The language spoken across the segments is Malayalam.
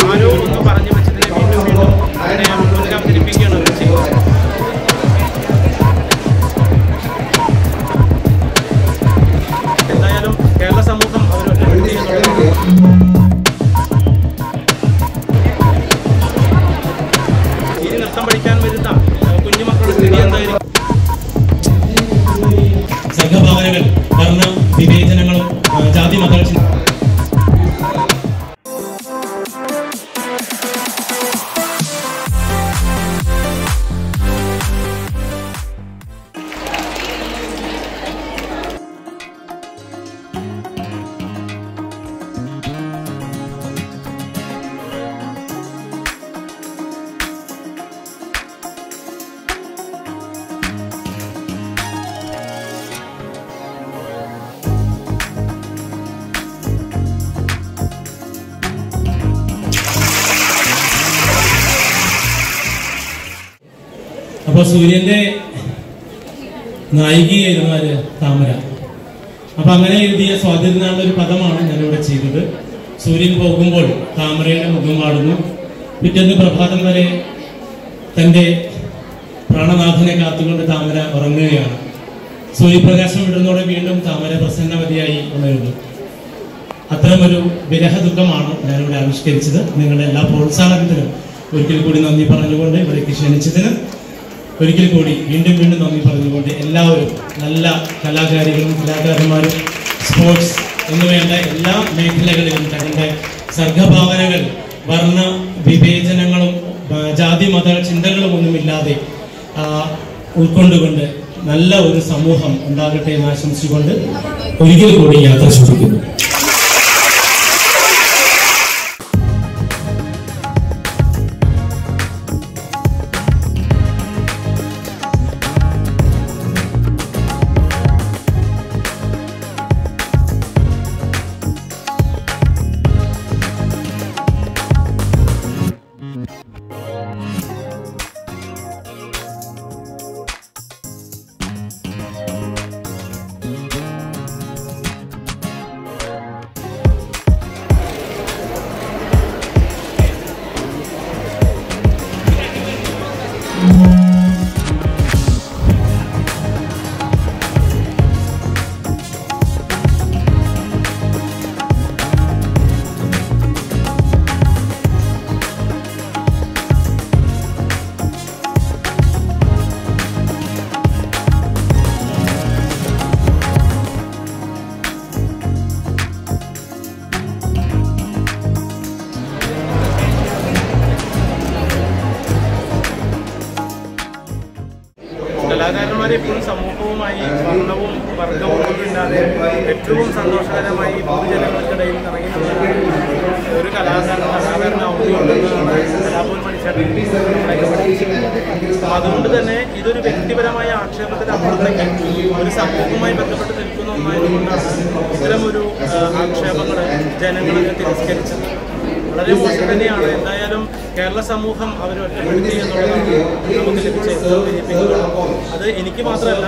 ആരോ ഒന്ന് പറഞ്ഞു വെച്ചതിനെ വീണ്ടും വീണ്ടും അതിനെ പുനരവതരിപ്പിക്കുകയാണ് അവർ ചെയ്യുന്നത് എന്തായാലും കേരള സമൂഹം അവർ ഒറ്റപ്പെടുത്തി എന്നുള്ളത് ഇനി നൃത്തം പഠിക്കാൻ വരുന്ന ഏഹ്, കുഞ്ഞുമക്കളുടെ സ്ഥിതി എന്തായിരിക്കും സംഘഭാവനകൾ വർണ്ണ വിവേചനങ്ങളും ആ, ജാതി മത ചിന്ത അപ്പോൾ സൂര്യന്റെ നായികയായിരുന്നു ആര് താമര അപ്പൊ അങ്ങനെ എഴുതിയ സ്വാതിരുന്നാളുടെ ഒരു പദമാണ് ഞാനിവിടെ ചെയ്തത് സൂര്യൻ പോകുമ്പോൾ താമരയുടെ മുഖം വാടുന്നു പിറ്റേന്ന് പ്രഭാതം വരെ തന്റെ പ്രാണനാഥനെ കാത്തുകൊണ്ട് താമര ഉറങ്ങുകയാണ് സൂര്യപ്രകാശം വിടുന്നതോടെ വീണ്ടും താമര പ്രസന്നവതിയായി ഉണരുന്നു അത്തരമൊരു വിരഹ ദുഃഖമാണ് ഞാനിവിടെ ആവിഷ്കരിച്ചത് നിങ്ങളുടെ എല്ലാ പ്രോത്സാഹനത്തിനും ഒരിക്കൽ കൂടി നന്ദി പറഞ്ഞുകൊണ്ട് ഇവിടേക്ക് ക്ഷണിച്ചതിന് ഒരിക്കൽ കൂടി വീണ്ടും വീണ്ടും നന്ദി പറഞ്ഞുകൊണ്ട് എല്ലാവരും നല്ല കലാകാരികളും കലാകാരന്മാരും സ്പോർട്സ് എന്ന് വേണ്ട എല്ലാ മേഖലകളിലും തങ്ങളുടെ സർഗഭാവനകൾ വർണ്ണ വിവേചനങ്ങളും ആ, ജാതി മത ചിന്തകളും ഒന്നുമില്ലാതെ ആ, ഉൾക്കൊണ്ടുകൊണ്ട് നല്ല ഒരു സമൂഹം ഉണ്ടാകട്ടെ എന്ന് ആശംസിച്ചുകൊണ്ട് ഒരിക്കൽ കൂടി യാത്ര ശ്രമിക്കുന്നു കലാകാരന്മാരെ എപ്പോഴും സമൂഹവുമായി വർണ്ണവും വർഗവും ഒന്നുമില്ലാതെ ഏറ്റവും സന്തോഷകരമായി പൊതുജനങ്ങൾക്കിടയിൽ ഇറങ്ങി നടക്കുന്ന ഒരു കലാകാരൻ കലാകാരനാവുകയുണ്ടെന്നാണ് കലാഭവൻ മണിച്ചേട്ടൻ നമ്മളെയൊക്കെ പഠിപ്പിച്ചത് അതുകൊണ്ട് തന്നെ ഇതൊരു വ്യക്തിപരമായ ആക്ഷേപത്തിനപ്പുറത്തേക്ക് ഒരു സമൂഹവുമായി ബന്ധപ്പെട്ട് നിൽക്കുന്ന ഒന്നായതുകൊണ്ടാണ് ഇത്തരമൊരു ആക്ഷേപങ്ങൾ ജനങ്ങളൊക്കെ തിരസ്കരിച്ചത് വളരെ മോശം തന്നെയാണ് എന്തായാലും കേരള സമൂഹം അവർ ഒറ്റപ്പെടുത്തി എന്നുള്ളതാണ് നമുക്ക് ലഭിച്ച ഏറ്റവും വലിയ പിന്തുണ അത് എനിക്ക് മാത്രമല്ല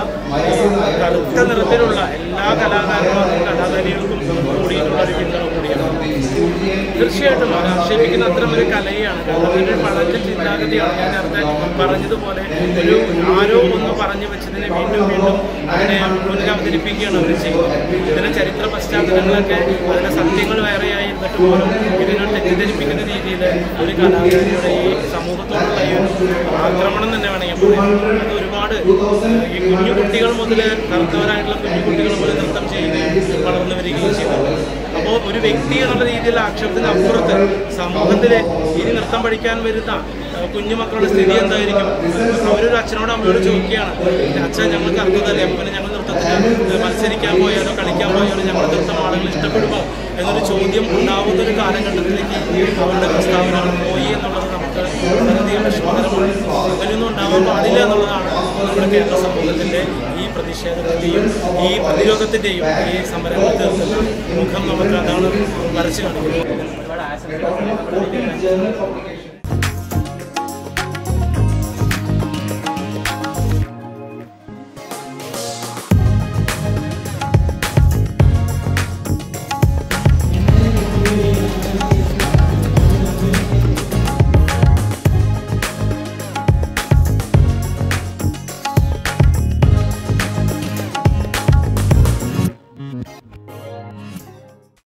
ഈ കറുത്ത നിറത്തിലുള്ള എല്ലാ കലാകാരന്മാർക്കും കലാകാരികൾക്കും കൂടിയിട്ടുള്ള ഒരു പിന്തുണ കൂടിയാണ് തീർച്ചയായിട്ടും അത് ആക്ഷേപിക്കുന്ന അത്തരം ഒരു കലയാണ് കാരണം അതൊരു വളരെ ചിന്താഗതിയാണ് ഞാൻ നേരത്തെ പറഞ്ഞതുപോലെ ഒരു ആരോ ഒന്ന് പറഞ്ഞു വെച്ചതിനെ വീണ്ടും വീണ്ടും അതിനെ പുനരവതരിപ്പിക്കുകയാണ് അവർ ചെയ്യുന്നത് ഇതിന്റെ ചരിത്ര പശ്ചാത്തലങ്ങളൊക്കെ അതിന്റെ സത്യങ്ങൾ വേറെയായി എന്നിട്ട് പോലും ഇതിനെ തെറ്റിദ്ധരിപ്പിക്കുന്ന രീതിയിൽ ഒരു കലാകാരിയുടെ ഈ സമൂഹത്തോടുള്ള ഈ ഒരു ആക്രമണം തന്നെ വേണമെങ്കിൽ പറയാം അത് ഒരുപാട് ഈ കുഞ്ഞു കുട്ടികൾ മുതൽ കറുത്തവരായിട്ടുള്ള കുഞ്ഞു കുട്ടികൾ മുതൽ നൃത്തം ചെയ്യുകയും വളർന്നു വരികയും ചെയ്തത് അപ്പോൾ ഒരു വ്യക്തി എന്നുള്ള രീതിയിലുള്ള ആക്ഷേപത്തിന് അപ്പുറത്ത് സമൂഹത്തിലെ ഇനി നൃത്തം പഠിക്കാൻ വരുന്ന ഏഹ്, കുഞ്ഞുമക്കളുടെ സ്ഥിതി എന്തായിരിക്കും അവരൊരു അച്ഛനോട് അമ്മയോട് ചോദിക്കുകയാണ് അച്ഛൻ ഞങ്ങൾക്ക് അർത്ഥതല്ലേ അപ്പം പിന്നെ ഞങ്ങൾ നൃത്തത്തിന് മത്സരിക്കാൻ പോയാലോ കളിക്കാൻ പോയാലോ ഞങ്ങളുടെ നൃത്തം ആളുകൾ ഇഷ്ടപ്പെടുമോ എന്നൊരു ചോദ്യം ഉണ്ടാവുന്ന ഒരു കാലഘട്ടത്തിലേക്ക് അവരുടെ പ്രസ്താവനകൾ പോയി എന്നുള്ളത് നമുക്ക് വളരെയധികം വിഷമകരമാണ് അങ്ങനെയൊന്നും ഉണ്ടാവാൻ പാടില്ല എന്നുള്ളതാണ് നമ്മുടെ കേരള സമൂഹത്തിന്റെ ഈ പ്രതിഷേധത്തിന്റെയും ഈ പ്രതിരോധത്തിന്റെയും ഈ സമരങ്ങൾ തീർക്കുന്ന മുഖം നമുക്ക് അതാണ് വരച്ചു കാണിക്കുന്നത് ഒരുപാട് ആശംസകൾ